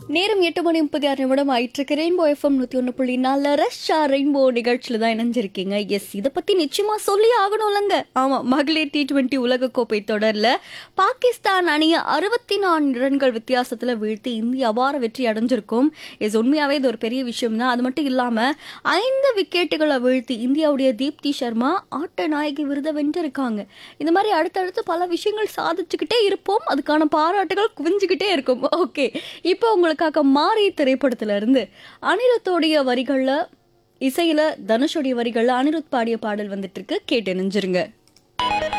நேரம் எட்டு மணி முப்பத்தி ஆறு நிமிடம் ஆயிட்டு ரெயின்போ எஃப்எம் நூத்தி ஒன்று புள்ளி நாலு ரஷ்ஷா ரெயின்போ நிகழ்ச்சியில தான் இணைஞ்சிருக்கீங்க எஸ் இதை பத்தி நிச்சயமா சொல்லி ஆகணும்லங்க ஆமா மகளிர் டி டுவெண்ட்டி உலகக்கோப்பை தொடர்ல பாகிஸ்தான் அணியை அறுபத்தி நான்கு ரன்கள் வித்தியாசத்துல வீழ்த்தி இந்தியா அபார வெற்றி அடைஞ்சிருக்கும் எஸ் உண்மையாவே இது ஒரு பெரிய விஷயம் தான் அது மட்டும் இல்லாம ஐந்து விக்கெட்டுகளை வீழ்த்தி இந்தியாவுடைய தீப்தி சர்மா ஆட்ட நாயகி விருதை வென்றிருக்காங்க இந்த மாதிரி அடுத்தடுத்து பல விஷயங்கள் சாதிச்சுக்கிட்டே இருப்போம் அதுக்கான பாராட்டுகள் குவிஞ்சுக்கிட்டே இருக்கும் ஓகே இப்போ உங்களுக்காக மாறி திரைப்படத்துல இருந்து அனிருத்தோடைய வரிகள்ல இசையில தனுஷோடைய வரிகள்ல அனிருத் பாடிய பாடல் வந்துட்டு இருக்கு கேட்டு நெஞ்சிருங்க